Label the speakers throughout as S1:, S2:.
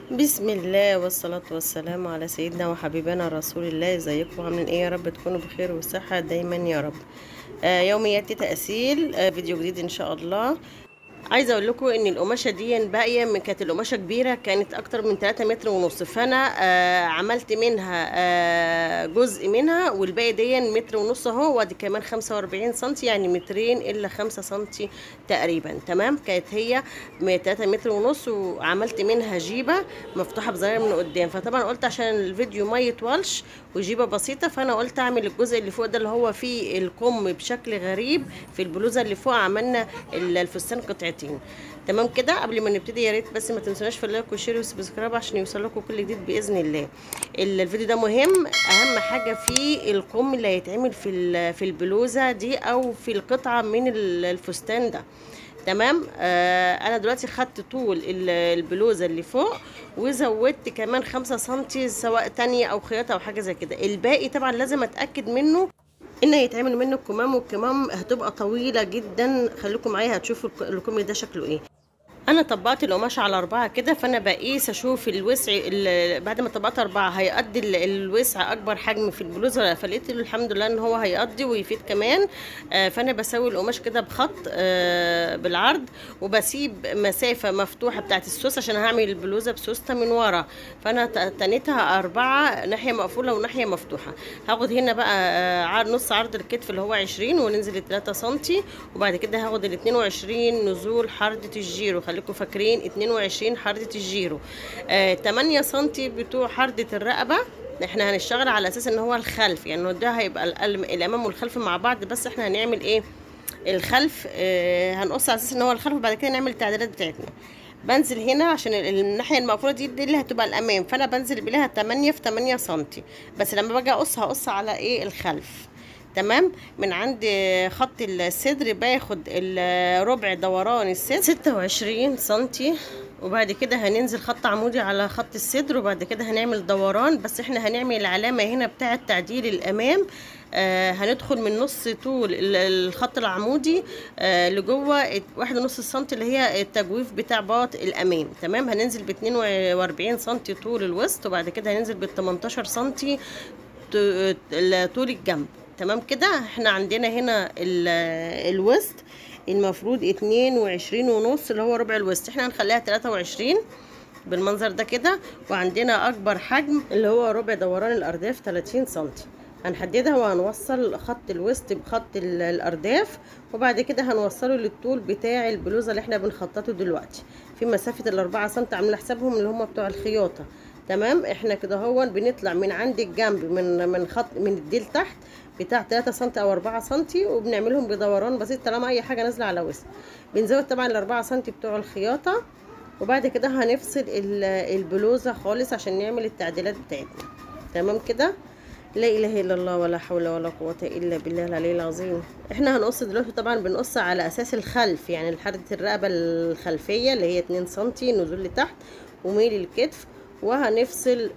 S1: بسم الله والصلاة والسلام على سيدنا وحبيبنا رسول الله ازيكم عاملين ايه يا رب تكونوا بخير وصحة دايما يا رب آه يوميات تأسيل آه فيديو جديد ان شاء الله عايزه اقول لكم ان القماشه دي باقيه من كانت القماشه كبيره كانت اكتر من 3 متر ونص فانا آه عملت منها آه جزء منها والباقي دي متر ونص اهو وادي كمان 45 سم يعني مترين الا 5 سم تقريبا تمام كانت هي 3 متر ونص وعملت منها جيبه مفتوحه بزراير من قدام فطبعا قلت عشان الفيديو ما يطولش وجيبه بسيطه فانا قلت اعمل الجزء اللي فوق ده اللي هو فيه الكم بشكل غريب في البلوزه اللي فوق عملنا الفستان قطعتين تمام كده قبل ما نبتدي يا ريت بس ما تنسوناش في اللايك والشير والسبسكرايب عشان يوصل لكم كل جديد باذن الله الفيديو ده مهم اهم حاجه فيه الكم اللي هيتعمل في في البلوزه دي او في القطعه من الفستان ده تمام آه انا دلوقتي خدت طول البلوزه اللي فوق وزودت كمان خمسة سنتي سواء تانية او خياطه او حاجه زي كده الباقي طبعا لازم اتاكد منه ان هيتعمل منه الكمام والكمام هتبقى طويله جدا خليكم معايا هتشوفوا الكم ده شكله ايه انا طبقت القماشه على اربعه كده فانا بقيس اشوف الوسع بعد ما طبقت اربعه هيقضي الوسع اكبر حجم في البلوزه فلقيت الحمد لله ان هو هيقضي ويفيد كمان آه فانا بسوي القماش كده بخط آه بالعرض وبسيب مسافه مفتوحه بتاعت السوس عشان هعمل البلوزه بسوسته من ورا فانا تنيتها اربعه ناحيه مقفوله وناحيه مفتوحه هاخد هنا بقى آه نص عرض الكتف اللي هو 20 وننزل 3 سم وبعد كده هاخد ال 22 نزول حرده الجيرو خليكم فاكرين 22 حردة الجيرو آه 8 سم بتوع حردة الرقبة احنا هنشتغل على اساس ان هو الخلف يعني ده هيبقى الامام والخلف مع بعض بس احنا هنعمل ايه الخلف آه هنقص على اساس ان هو الخلف وبعد كده نعمل التعديلات بتاعتنا بنزل هنا عشان الناحيه المقفوله دي, دي اللي هتبقى الامام فانا بنزل بيها 8 في 8 سم بس لما باجي اقص هقص على ايه الخلف تمام من عند خط الصدر باخد ربع دوران الصدر 26 سنتي وبعد كده هننزل خط عمودي على خط الصدر وبعد كده هنعمل دوران بس احنا هنعمل العلامه هنا بتاعه تعديل الامام آه هندخل من نص طول الخط العمودي آه لجوه واحد ونص سنتي اللي هي التجويف بتاع باط الامام تمام هننزل ب 42 سنتي طول الوسط وبعد كده هننزل ب 18 سنتي طول الجنب تمام كده احنا عندنا هنا الوسط المفروض اتنين وعشرين ونص اللي هو ربع الوسط احنا هنخليها تلاتة وعشرين بالمنظر ده كده وعندنا اكبر حجم اللي هو ربع دوران الارداف تلاتين سنتي هنحددها وهنوصل خط الوسط بخط الارداف وبعد كده هنوصله للطول بتاع البلوزه اللي احنا بنخططه دلوقتي في مسافه الاربعة سنتي عامله حسابهم اللي هم بتوع الخياطه تمام احنا كده هو بنطلع من عند الجنب من من خط من الديل تحت بتاع 3 سم او 4 سم وبنعملهم بدوران بسيط طالما اي حاجه نازله على وسط بنزود طبعا ال 4 سم بتوع الخياطه وبعد كده هنفصل البلوزه خالص عشان نعمل التعديلات بتاعتنا تمام كده لا اله الا الله ولا حول ولا قوه الا بالله العلي العظيم احنا هنقص دلوقتي طبعا بنقص على اساس الخلف يعني حرده الرقبه الخلفيه اللي هي 2 سم نزول لتحت وميل الكتف وهنفصل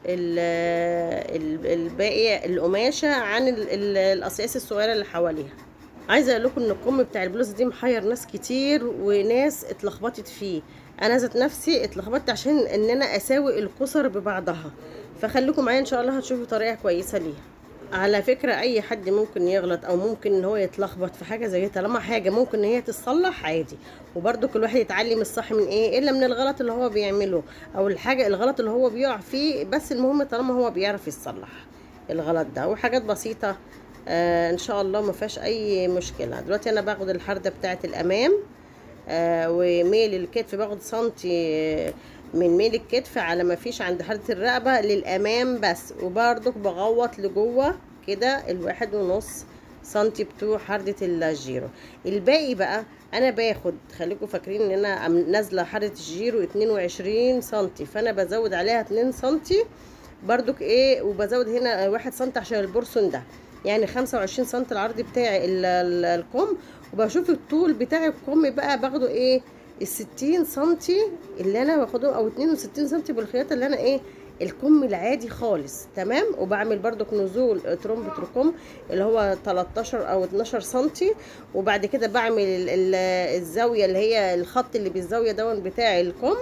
S1: الباقي القماشه عن الاقصاص الصغيره اللي حواليها عايزه اقول لكم ان الكم بتاع البلوزه دي محير ناس كتير وناس اتلخبطت فيه انا ذات نفسي اتلخبطت عشان ان انا اساوي القصر ببعضها فخليكم معايا ان شاء الله هتشوفوا طريقه كويسه ليها على فكرة أي حد ممكن يغلط أو ممكن إن هو يتلخبط في حاجة زي طالما حاجة ممكن إن هي تتصلح عادي وبرده كل واحد يتعلم الصح من إيه إلا من الغلط اللي هو بيعمله أو الحاجة الغلط اللي هو بيقع فيه بس المهم طالما هو بيعرف يصلح الغلط ده وحاجات بسيطة آه إن شاء الله ما فيهاش أي مشكلة دلوقتي أنا باخد الحردة بتاعة الأمام آه وميل الكتف باخد سنتي من ميل الكتف على ما فيش عند حردة الرقبة للأمام بس وبرضك بغوط لجوه كده الواحد ونص سنتي بتوع حردة الجيرو الباقي بقى انا باخد خليكم فاكرين ان انا نازله حردة الجيرو اتنين وعشرين سنتي فانا بزود عليها اتنين سنتي بردك ايه وبزود هنا واحد سنتي عشان البورسون ده يعني خمسة وعشرين سنتي العرض بتاعي الكم وبشوف الطول بتاع الكم بقى باخده ايه الستين سنتي اللي انا باخده او اتنين وستين سنتي بالخياطه اللي انا ايه الكم العادي خالص تمام وبعمل برضك نزول ترومبة ركم اللي هو 13 او 12 سنتي وبعد كده بعمل ال- ال- الزاويه اللي هي الخط اللي بالزاويه دون بتاع الكم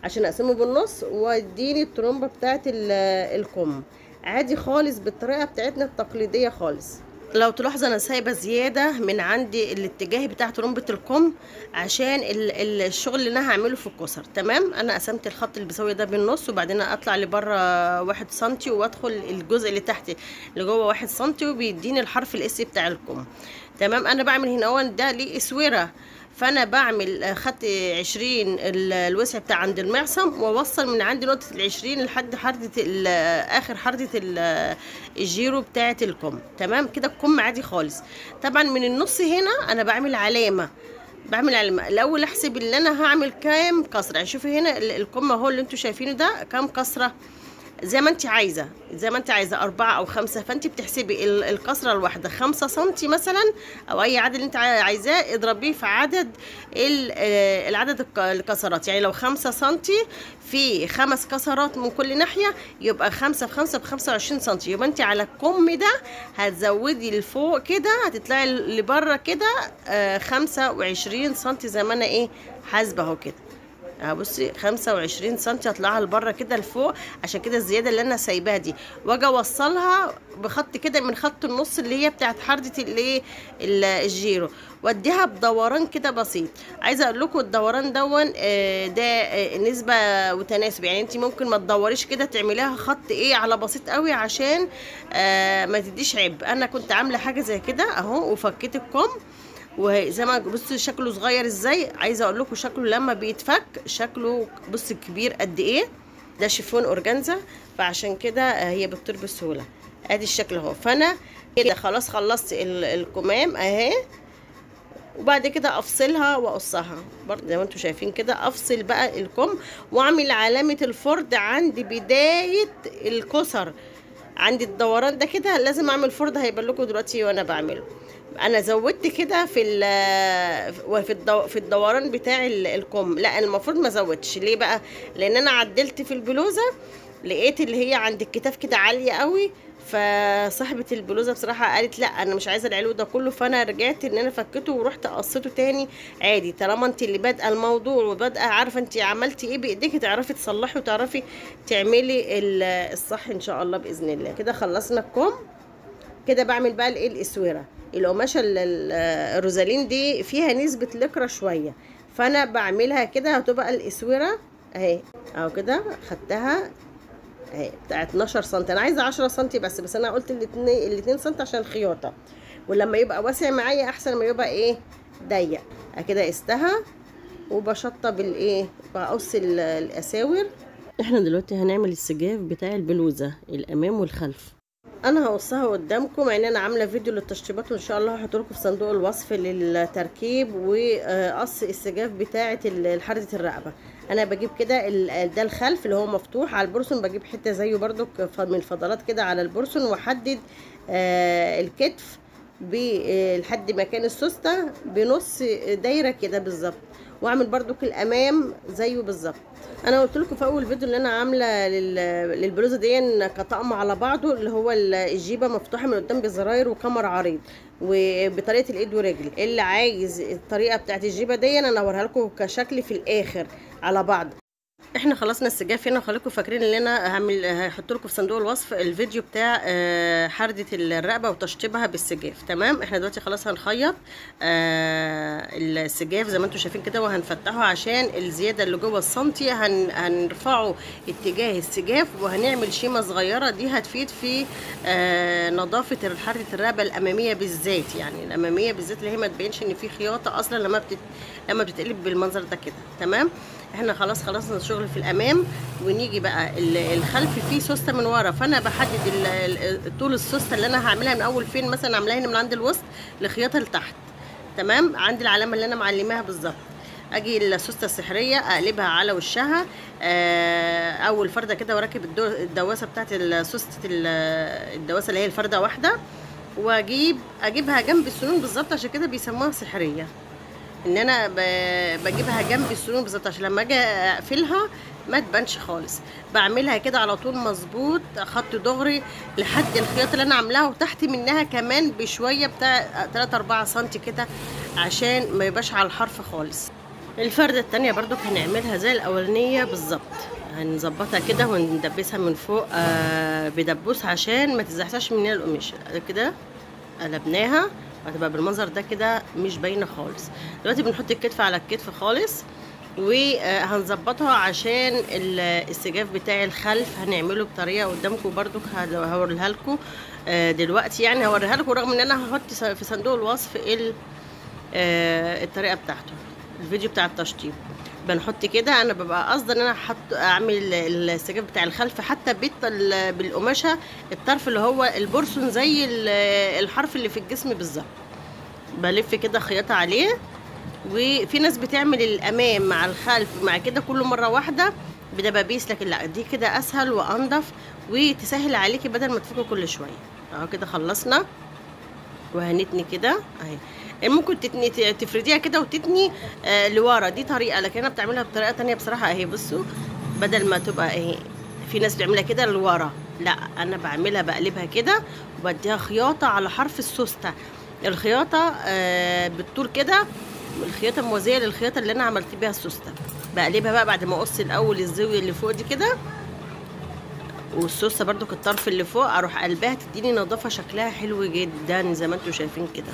S1: عشان اقسمه بالنص واديني الترومبه بتاعت الكم عادي خالص بالطريقه بتاعتنا التقليديه خالص لو تلاحظ انا سايبه زياده من عندي الاتجاه بتاع ترمبه الكم عشان الشغل اللي انا هعمله في الكسر تمام انا قسمت الخط اللي بيساوي ده بالنص وبعدين اطلع لبره واحد سنتي وادخل الجزء اللي تحت اللي جوه واحد سنتي وبيديني الحرف الاس بتاع الكم تمام انا بعمل هنا ده ليه اسوره فانا بعمل خدت عشرين الوسع بتاع عند المعصم واوصل من عند نقطه العشرين لحد حردة اخر حردة الجيرو بتاعه الكم تمام كده الكم عادي خالص طبعا من النص هنا انا بعمل علامه بعمل علامه الاول احسب اللي انا هعمل كام كسره يعني شوفي هنا الكم اهو اللي انتوا شايفينه ده كام كسره زي ما انت عايزه زي ما انت عايزه أربعة أو خمسة فانت بتحسبي الكسرة الواحدة خمسة سنتي مثلا أو أي عدد اللي انت عايزاه اضربيه في عدد العدد الكسرات يعني لو خمسة سنتي في خمس كسرات من كل ناحية يبقى خمسة في خمسة بخمسة وعشرين سنتي يبقى انت على الكم ده هتزودي لفوق كده هتطلعي لبره كده خمسة وعشرين سنتي زي ما انا ايه حاسبة اهو كده بصي خمسة وعشرين سنتي اطلعها لبره كده لفوق عشان كده الزياده اللي انا سايباها دي واجي اوصلها بخط كده من خط النص اللي هي بتاعت حردة الايه الجيرو واديها بدوران كده بسيط عايزه اقول لكم الدوران دون ده نسبه وتناسب يعني انت ممكن ما تدوريش كده تعمليها خط ايه على بسيط قوي عشان ما تديش عيب انا كنت عامله حاجه زي كده اهو وفكيت الكم وزي ما بصوا شكله صغير ازاي عايزه اقول لكم شكله لما بيتفك شكله بص كبير قد ايه ده شيفون اورجانزا فعشان كده هي بتطير بسهوله ادي الشكل اهو فانا كده خلاص خلصت الكمام اهي وبعد كده افصلها واقصها برضه زي ما انتم شايفين كده افصل بقى الكم واعمل علامه الفرد عند بدايه الكسر عند الدوران ده كده لازم اعمل فرد هيبان لكم دلوقتي وانا بعمله انا زودت كده في في الدو في الدوران بتاع الكم لا المفروض ما زودتش ليه بقى لان انا عدلت في البلوزه لقيت اللي هي عند الكتاف كده عاليه قوي فصاحبه البلوزه بصراحه قالت لا انا مش عايزه العلو ده كله فانا رجعت ان انا فكته ورحت قصيته تاني عادي طالما انت اللي بادئه الموضوع وبادئه عارفه انت عملتي ايه بايديك تعرفي تصلحي وتعرفي تعملي الصح ان شاء الله باذن الله كده خلصنا الكم كده بعمل بقى الايه الاسوره القماشه الروزالين دي فيها نسبه لكرة شويه فانا بعملها كده هتبقى الاسوره اهي اهو كده خدتها اهي بتاع 12 سم انا عايزه 10 سم بس بس انا قلت الاثنين الاثنين سم عشان الخياطه ولما يبقى واسع معايا احسن ما يبقى ايه ضيق كده قستها وبشطب الايه بقص الاساور احنا دلوقتي هنعمل السجاف بتاع البلوزه الامام والخلف انا هوصها قدامكم يعني انا عامله فيديو للتشطيبات وان شاء الله هحط لكم في صندوق الوصف للتركيب وقص السجاف بتاعه حرده الرقبه انا بجيب كده ده الخلف اللي هو مفتوح على البرسون بجيب حته زيه برده من الفضلات كده على البرسون واحدد الكتف لحد مكان السوسته بنص دايره كده بالظبط واعمل برضو الامام زيه بالظبط انا قلت لكم في اول فيديو اللي انا عامله للبلوزه دي كطقم على بعضه اللي هو الجيبه مفتوحه من قدام بزراير وكمر عريض وبطريقه الايد ورجل اللي عايز الطريقه بتاعت الجيبه دي انا هوريها لكم كشكل في الاخر على بعض احنا خلصنا السجاف هنا وخليكم فاكرين ان انا هعمل هحط لكم في صندوق الوصف الفيديو بتاع آه حردة الرقبه وتشطيبها بالسجاف تمام احنا دلوقتي خلاص هنخيط آه السجاف زي ما انتم شايفين كده وهنفتحه عشان الزياده اللي جوه السنتي هن هنرفعه اتجاه السجاف وهنعمل شيمه صغيره دي هتفيد في آه نظافه حردة الرقبه الاماميه بالذات يعني الاماميه بالذات اللي هي ما تبينش ان في خياطه اصلا لما بتت... لما بتتقلب بالمنظر ده كده تمام احنا خلاص خلصنا الشغل في الامام ونيجي بقى الخلف فيه سوسته من ورا فانا بحدد طول السوسته اللي انا هعملها من اول فين مثلا عاملاها هنا من عند الوسط لخياطه لتحت تمام عند العلامه اللي انا معلماها بالظبط اجي السوسته السحريه اقلبها على وشها اول فرده كده وراكب الدواسه بتاعت سوسته الدواسه اللي هي الفرده واحده واجيب اجيبها جنب السنون بالظبط عشان كده بيسموها سحريه ان انا بجيبها جنب السنون بالظبط عشان لما اجي اقفلها ما تبانش خالص بعملها كده على طول مظبوط خط دغري لحد الخياطه اللي انا عاملاها وتحت منها كمان بشويه بتاع 3 4 سم كده عشان ما يبقاش على الحرف خالص الفردة التانية برضو هنعملها زي الأولانية بالظبط هنظبطها كده وندبسها من فوق آه بدبوس عشان ما تزحزحش مننا القماش كده قلبناها هتبقى بالمنظر ده كده مش باينه خالص دلوقتي بنحط الكتف على الكتف خالص وهنظبطها عشان السجاف بتاع الخلف هنعمله بطريقه قدامكم برضو هوريها لكم دلوقتي يعني هوريها لكم رغم ان انا هحط في صندوق الوصف الطريقه بتاعته الفيديو بتاع التشطيب بنحط كده انا ببقى قصدي ان انا احط اعمل السجاف بتاع الخلف حتى بيت بالقماشه الطرف اللي هو البورسون زي الحرف اللي في الجسم بالظبط بلف كده خياطه عليه وفي ناس بتعمل الامام مع الخلف مع كده كل مره واحده بدبابيس لكن لا دي كده اسهل وانضف وتسهل عليكي بدل ما تفكي كل شويه اهو كده خلصنا وهنتني كده اهي ممكن تتني تفرديها كده وتتني آه لورا دي طريقه لكن انا بتعملها بطريقه تانية بصراحه اهي بصوا بدل ما تبقى اهي في ناس بتعملها كده لورا لا انا بعملها بقلبها كده وبديها خياطه على حرف السوسته الخياطه آه بالطول كده الخياطه موازيه للخياطه اللي انا عملت بيها السوسته بقلبها بقى بعد ما اقص الاول الزاويه اللي فوق دي كده والسوسه برضو الطرف اللي فوق اروح قلبها تديني نظافه شكلها حلو جدا زي ما انتم شايفين كده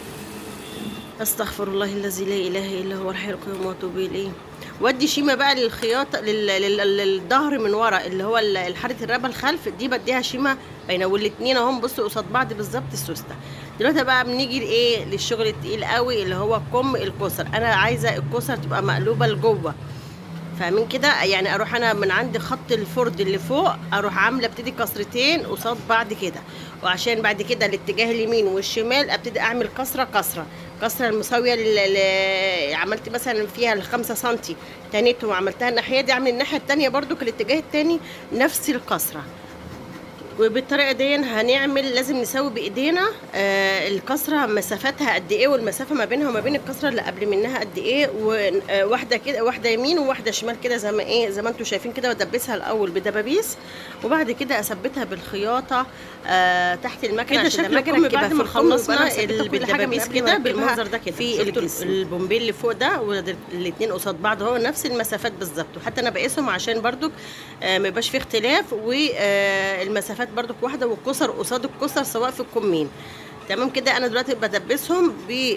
S1: استغفر الله الذي لا اله الا هو الحي القيوم واتوب اليه وادي شيمه بقى للخياطه للظهر من ورا اللي هو الحاره الرقبه الخلف دي بديها شيمه باينه والاثنين اهم بصوا قصاد بعض بالظبط السوسته دلوقتي بقى بنيجي لايه للشغل التقيل قوي اللي هو كم الكسر انا عايزه الكسر تبقى مقلوبه لجوه فاهمين كده يعني اروح انا من عند خط الفرد اللي فوق اروح عامله ابتدي كسرتين قصاد بعض كده وعشان بعد كده الاتجاه اليمين والشمال ابتدي اعمل كسره كسره كسره المساويه اللي عملت مثلا فيها الخمسة سنتي تانيت وعملتها الناحيه دي اعمل الناحيه التانية برضو الاتجاه التاني نفس الكسره وبالطريقه دي هنعمل لازم نسوي بايدينا آه الكسره مسافتها قد ايه والمسافه ما بينها وما بين الكسره اللي قبل منها قد ايه وواحده كده واحده يمين وواحده شمال كده زي ما ايه زي ما انتم شايفين كده وادبسها الاول بدبابيس وبعد كده اثبتها بالخياطه آه تحت المكنه
S2: كده
S1: عشان
S2: شكل
S1: المكنه
S2: الكم
S1: تبقى
S2: بعد
S1: في
S2: ما
S1: خلصنا
S2: خلصنا
S1: ال-
S2: كل حاجة من
S1: بالدبابيس
S2: قبل ما
S1: كده
S2: نركبها
S1: بالمنظر ده كده
S2: في
S1: شفتوا
S2: الجسم.
S1: البومبين اللي فوق ده والاثنين قصاد بعض اهو نفس المسافات بالظبط وحتى انا بقيسهم عشان برضك آه ما يبقاش فيه اختلاف والمسافات برضك واحده والكسر قصاد الكسر سواء في الكمين تمام كده انا دلوقتي بدبسهم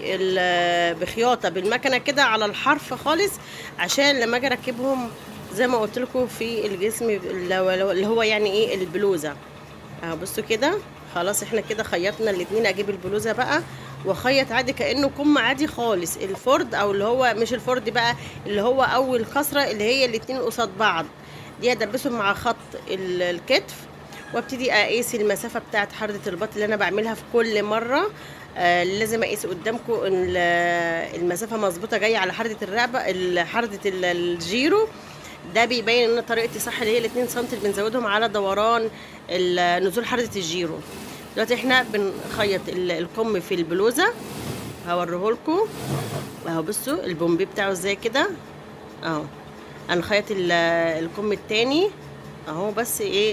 S1: بال- بخياطه بالمكنه كده على الحرف خالص عشان لما اجي اركبهم زي ما قلت لكم في الجسم اللي هو- اللي هو يعني ايه البلوزه اهو بصوا كده خلاص احنا كده خيطنا الاتنين اجيب البلوزه بقى واخيط عادي كانه كم عادي خالص الفرد او اللي هو مش الفرد بقى اللي هو اول كسره اللي هي الاتنين قصاد بعض دي ادبسهم مع خط ال- الكتف وابتدي اقيس المسافه بتاعه حرده البط اللي انا بعملها في كل مره آه لازم اقيس قدامكم ال- المسافه مظبوطه جايه على حرده الرقبه ال- حرده ال- الجيرو ده بيبين ان طريقتي صح اللي هي ال 2 سم اللي بنزودهم على دوران ال- نزول حرده الجيرو دلوقتي احنا بنخيط ال- الكم في البلوزه هوريه لكم اهو بصوا البومبي بتاعه ازاي كده اهو هنخيط ال- الكم التاني اهو بس ايه,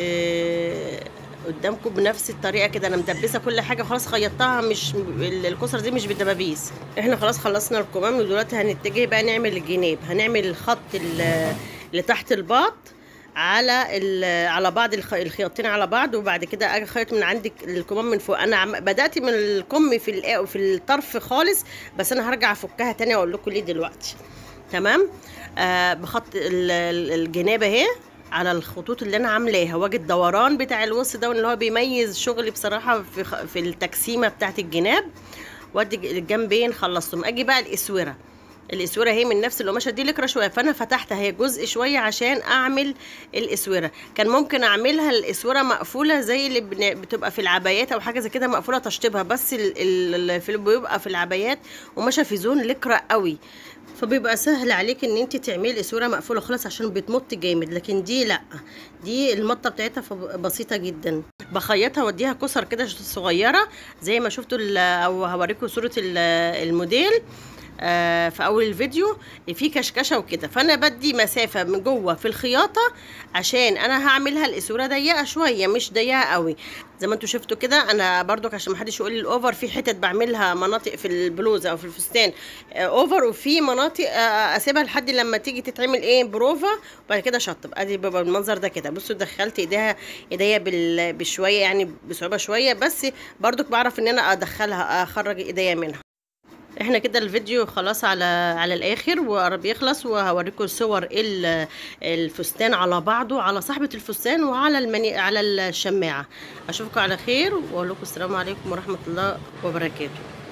S1: إيه قدامكم بنفس الطريقه كده انا مدبسه كل حاجه خلاص خيطتها مش ال- الكسر دي مش بالدبابيس احنا خلاص خلصنا الكمام ودلوقتي هنتجه بقى نعمل الجناب هنعمل الخط ال- اللي تحت الباط على ال- على بعض الخ- الخياطين على بعض وبعد كده اجي اخيط من عندك الكمام من فوق انا عم بدات من الكم في الإيه- في الطرف خالص بس انا هرجع افكها تاني واقول لكم ليه دلوقتي تمام آه بخط ال- ال- الجناب اهي على الخطوط اللي انا عاملاها واجي الدوران بتاع الوص ده اللي هو بيميز شغلي بصراحه في خ- في التقسيمه بتاعت الجناب وادي الجنبين خلصتهم اجي بقى الاسوره الاسوره هي من نفس القماشه دي لكره شويه فانا فتحتها هي جزء شويه عشان اعمل الاسوره كان ممكن اعملها الاسوره مقفوله زي اللي بن- بتبقى في العبايات او حاجه زي كده مقفوله تشطيبها بس ال- ال- ال- في بيبقى في العبايات قماشه في زون لكره قوي فبيبقى سهل عليك ان انت تعملي اسوره مقفوله خالص عشان بتمط جامد لكن دي لا دي المطه بتاعتها فب- بسيطه جدا بخيطها واديها كسر كده صغيره زي ما شفتوا ال- او هوريكم صوره ال- الموديل آه في اول الفيديو في كشكشه وكده فانا بدي مسافه من جوه في الخياطه عشان انا هعملها الاسوره ضيقه شويه مش ضيقه قوي زي ما انتم شفتوا كده انا برضو عشان ما حدش يقول لي الاوفر في حتت بعملها مناطق في البلوزه او في الفستان آه اوفر وفي مناطق آه اسيبها لحد لما تيجي تتعمل ايه بروفا وبعد كده شطب ادي بيبقى المنظر ده كده بصوا دخلت ايديها ايديا بال- بشويه يعني بصعوبه شويه بس برضو بعرف ان انا ادخلها اخرج ايديا منها احنا كده الفيديو خلاص على على الاخر وقرب يخلص وهوريكم صور ال- الفستان على بعضه على صاحبه الفستان وعلى المني على الشماعه اشوفكم على خير واقول لكم السلام عليكم ورحمه الله وبركاته